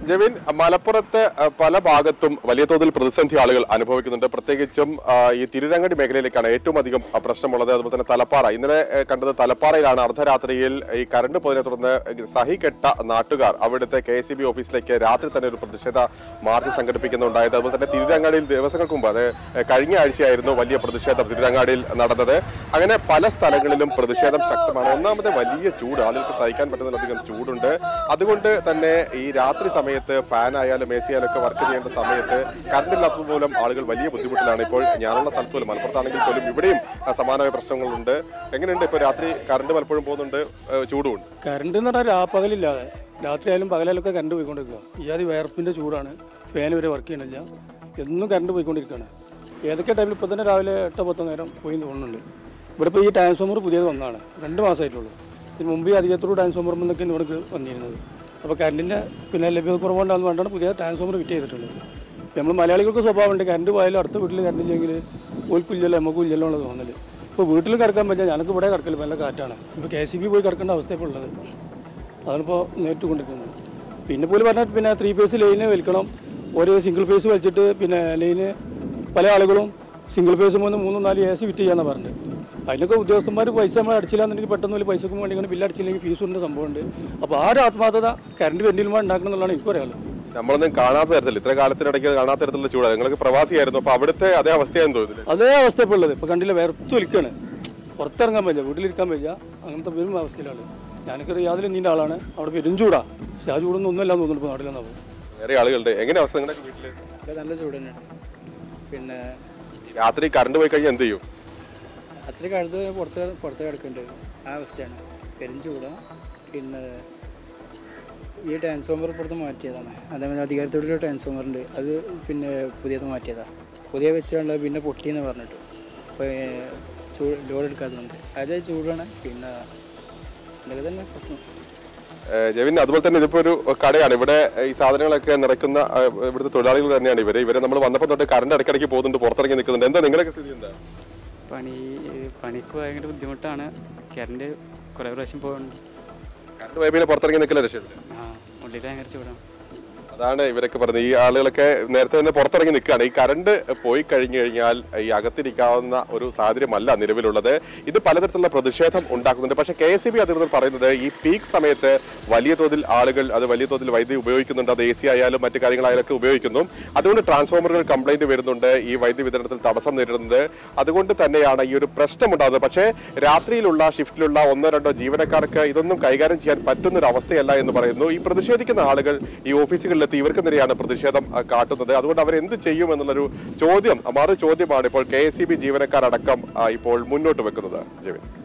ജെവിൻ മലപ്പുറത്ത് അഹ്, പല ഭാഗത്തും വലിയ തോതിൽ പ്രതിസന്ധി ആളുകൾ അനുഭവിക്കുന്നുണ്ട് പ്രത്യേകിച്ചും അഹ്, ഈ തിരുരങ്ങടി മേഖലയിലേക്കാണ് ഏറ്റവും അധികം അഹ്, പ്രശ്നമുള്ളത് അതുപോലെ തന്നെ തലപ്പാറ ഇന്നലെ അഹ്, കണ്ടത് തലപ്പാറയിലാണ് അർദ്ധരാത്രിയിൽ ഈ കറണ്ട് പോയതിനെ തുടർന്ന് സഹികെട്ട നാട്ടുകാർ അവിടുത്തെ കെ എസ് ഓഫീസിലേക്ക് രാത്രി തന്നെ ഒരു പ്രതിഷേധ മാർച്ച് സംഘടിപ്പിക്കുന്നുണ്ടായത് അതുപോലെ തന്നെ തിരുരങ്ങാടിയിൽ ദിവസങ്ങൾക്ക് മുമ്പ് അത് അഹ്, കഴിഞ്ഞ ആഴ്ചയായിരുന്നു വലിയ പ്രതിഷേധം തിരുരങ്ങാടിയിൽ നടന്നത് അങ്ങനെ പല സ്ഥലങ്ങളിലും പ്രതിഷേധം ശക്തമാണ് ഒന്നാമത് വലിയ ചൂട് ആളുകൾക്ക് സഹിക്കാൻ പറ്റുന്നതിലധികം ചൂടുണ്ട് അതുകൊണ്ട് തന്നെ ഈ രാത്രി സമയത്ത് ഫാൻ ആയാലും എ സി ആയാലും ഒക്കെ വർക്ക് ചെയ്യേണ്ട സമയത്ത് കറണ്ട് ഇല്ലാത്തത് മൂലം ആളുകൾ വലിയ ബുദ്ധിമുട്ടിലാണ് ഇപ്പോൾ ഞാനുള്ള സ്ഥലത്ത് പോലും മലപ്പുറത്താണെങ്കിൽ പോലും ഇവിടെയും ആ, സമാനമായ പ്രശ്നങ്ങളുണ്ട് എങ്ങനെയുണ്ട് ഇപ്പോൾ രാത്രി കറണ്ട് പലപ്പോഴും പോകുന്നുണ്ട് ഏഹ് ചൂടുമുണ്ട് കറണ്ട് എന്ന് പറഞ്ഞാൽ രാപ്പകലില്ലാതെ രാത്രിയായാലും പകലായാലൊക്കെ കറണ്ട് പോയിക്കൊണ്ടിരിക്കുക ഈ ആദ്യം വയർപ്പിൻ്റെ ചൂടാണ് ഫാൻ വരെ വർക്ക് ചെയ്യണില്ല എന്നും കറണ്ട് പോയിക്കൊണ്ടിരിക്കുകയാണ് ഏതൊക്കെ ടൈമിൽ ഇപ്പോൾ തന്നെ രാവിലെ എട്ടോ പത്തോ നേരം പോയി എന്ന് തോന്നുന്നുണ്ട് ഇവിടെ ഇപ്പോൾ ഈ ട്രാൻസ്ഫോമർ പുതിയത് വന്നതാണ് രണ്ട് മാസമായിട്ടുള്ളൂ ഇതിന് മുമ്പ് ഈ അധികത്തോട് ട്രാൻസ്ഫോമർ എന്നൊക്കെയാണ് ഇവിടെ വന്നിരുന്നത് അപ്പോൾ കറണ്ടിൻ്റെ പിന്നെ ലഭ്യത കുറവുണ്ടാകുന്ന വേണ്ടാണ് പുതിയ ട്രാൻസ്ഫോമർ ഫിറ്റ് ചെയ്തിട്ടുള്ളത് നമ്മൾ മലയാളികൾക്ക് സ്വഭാവമുണ്ട് കറണ്ട് പോയാലും അടുത്ത വീട്ടിൽ കറണ്ട് ഇല്ലെങ്കിൽ ഓൽക്കില്ലല്ലോ നമുക്കും ഇല്ലല്ലോ ഉള്ളത് തോന്നല് ഇപ്പോൾ വീട്ടിൽ കിടക്കാൻ പറ്റില്ല ഞങ്ങൾക്ക് ഇവിടെ കിടക്കില്ല നല്ല കാറ്റാണ് ഇപ്പോൾ കെ സി ബി പോയി കിടക്കേണ്ട അവസ്ഥ ഇപ്പോൾ ഉള്ളത് അതാണിപ്പോൾ നേരിട്ട് കൊണ്ടിരിക്കുന്നത് പിന്നെ പോലും പറഞ്ഞാൽ പിന്നെ ത്രീ ഫേസ് ലൈന് വലിക്കണം ഒരു സിംഗിൾ ഫേസ് വലിച്ചിട്ട് പിന്നെ ലൈന് പല ആളുകളും സിംഗിൾ ഫേസ് മൂന്ന് മൂന്നും നാല് എ സി ഫിറ്റ് ചെയ്യാന്ന് പറഞ്ഞിട്ട് അതിനൊക്കെ ഉദ്യോഗസ്ഥന്മാർ പൈസ നമ്മൾ അടിച്ചില്ലാന്നുണ്ടെങ്കിൽ പെട്ടെന്ന് വലിയ പൈസക്ക് വേണ്ടി ഇങ്ങനെ ബില്ല് അടിച്ചില്ലെങ്കിൽ ഫീസ് ഉണ്ട് സംഭവമുണ്ട് അപ്പോൾ ആ ഒരു ആത്മാർത്ഥത കറണ്ട് വെന്റിൽമാർ ഉണ്ടാക്കണം എന്നുള്ളതാണ് എനിക്ക് പറയാനുള്ളത് നമ്മളൊന്നും കാണാത്ത തരത്തിൽ ഇത്ര കാലത്തിനിടയ്ക്ക് കാണാത്ത തരത്തിലുള്ള ചൂടാണ് നിങ്ങൾക്ക് പ്രവാസിയായിരുന്നു അപ്പൊ അവിടുത്തെ അതേ അവസ്ഥയാണെന്ന് തോന്നുന്നില്ല അതേ അവസ്ഥ ഇപ്പോൾ ഉള്ളത് ഇപ്പോൾ കണ്ടില്ല വേർത്ത് വലിക്കുകയാണ് പുറത്തിറങ്ങാൻ പറ്റില്ല വീട്ടിലിരിക്കാൻ പറ്റില്ല അങ്ങനത്തെ വരും അവസ്ഥയിലാണ് ഞാനൊക്കെ റിയാദിൽ നീണ്ട ആളാണ് അവിടെ പെരും ചൂടാ പക്ഷേ ആ ചൂടൊന്നും ഒന്നുമില്ല എന്ന് തോന്നുന്നു ഇപ്പോൾ നാട്ടിലെന്നാവും വേറെ ആളുകളുണ്ട് എങ്ങനെ അവസ്ഥ നിങ്ങളുടെ വീട്ടില് ഇവിടെ നല്ല ചൂട് തന്നെയാണ് പിന്നെ ഈ രാത്രി കറണ്ട് പോയി കഴിഞ്ഞാൽ എന്ത് ചെയ്യും അത്ര കാലത്ത് പുറത്ത് പുറത്ത് കിടക്കേണ്ടി വരും ആ അവസ്ഥയാണ് പെരും ചൂടാണ് പിന്നെ ഈ ട്രാൻസ്ഫോമർ പുറത്ത് മാറ്റിയതാണ് അതേപോലെ അധികാരത്തോടുള്ള ട്രാൻസ്ഫോമർ ഉണ്ട് അത് പിന്നെ പുതിയത് മാറ്റിയതാണ് പുതിയ വെച്ചാണ് പിന്നെ പൊട്ടിയെന്ന് പറഞ്ഞിട്ട് അപ്പോൾ ചൂട് ലോഡ് എടുക്കാത്തതുകൊണ്ട് അത് ചൂടാണ് പിന്നെ ഇതൊക്കെ തന്നെ പ്രശ്നം ഏഹ് ജെവിൻ അതുപോലെ തന്നെ ഇതിപ്പോ ഒരു കടയാണ് ഇവിടെ ഈ സാധനങ്ങളൊക്കെ നിറയ്ക്കുന്ന ഏഹ് ഇവിടുത്തെ തൊഴിലാളികൾ തന്നെയാണ് ഇവര് ഇവരെ നമ്മൾ വന്നപ്പോൾ തൊട്ട് കറണ്ട് ഇടയ്ക്കിടയ്ക്ക് പോകുന്നുണ്ട് പുറത്തിറങ്ങി നിൽക്കുന്നുണ്ട് എന്താ നിങ്ങളൊക്കെ സ്ഥിതി എന്താ പണി പണിക്ക് ഭയങ്കര ബുദ്ധിമുട്ടാണ് കറണ്ട് കുറേ പ്രാവശ്യം പോകുന്നുണ്ട് കറണ്ട് പോയ പിന്നെ പുറത്തിറങ്ങി നിൽക്കില്ല രക്ഷയില്ല ആ ഉള്ളിൽ ഭയങ്കര ചൂടാണ് അതാണ് ഇവരൊക്കെ പറഞ്ഞത് ഈ ആളുകളൊക്കെ നേരത്തെ തന്നെ പുറത്തിറങ്ങി നിൽക്കുകയാണ് ഈ കറണ്ട് പോയി കഴിഞ്ഞു കഴിഞ്ഞാൽ ഈ അകത്തിരിക്കാവുന്ന ഒരു സാഹചര്യമല്ല നിലവിലുള്ളത് ഇത് പലതരത്തിലുള്ള പ്രതിഷേധം ഉണ്ടാക്കുന്നുണ്ട് പക്ഷേ കെ എസ് ബി അധികൃതർ പറയുന്നത് ഈ പീക്ക് സമയത്ത് വലിയ തോതിൽ ആളുകൾ അത് വലിയ തോതിൽ വൈദ്യുതി ഉപയോഗിക്കുന്നുണ്ട് അത് എ സി ആയാലും മറ്റു കാര്യങ്ങളായാലും ഒക്കെ ഉപയോഗിക്കുന്നു അതുകൊണ്ട് ട്രാൻസ്ഫോമറുകൾ കംപ്ലൈന്റ് വരുന്നുണ്ട് ഈ വൈദ്യുതി വിതരണത്തിൽ തടസ്സം നേരിടുന്നത് അതുകൊണ്ട് തന്നെയാണ് ഈ ഒരു പ്രശ്നം ഉണ്ടാകുന്നത് പക്ഷേ രാത്രിയിലുള്ള ഷിഫ്റ്റിലുള്ള ഒന്നോ രണ്ടോ ജീവനക്കാർക്ക് ഇതൊന്നും കൈകാര്യം ചെയ്യാൻ പറ്റുന്ന ഒരു അവസ്ഥയല്ല എന്ന് പറയുന്നു ഈ പ്രതിഷേധിക്കുന്ന ആളുകൾ ഈ ഓഫീസുകളിലെത്തി ഇവർക്കെതിരെയാണ് പ്രതിഷേധം ആ, കാട്ടുന്നത് അതുകൊണ്ട് അവർ എന്ത് ചെയ്യും എന്നുള്ളൊരു ചോദ്യം മറു ചോദ്യമാണ് ഇപ്പോൾ കെ എസ് ജീവനക്കാരടക്കം ആ, ഇപ്പോൾ മുന്നോട്ട് വെക്കുന്നത് ജെവിൻ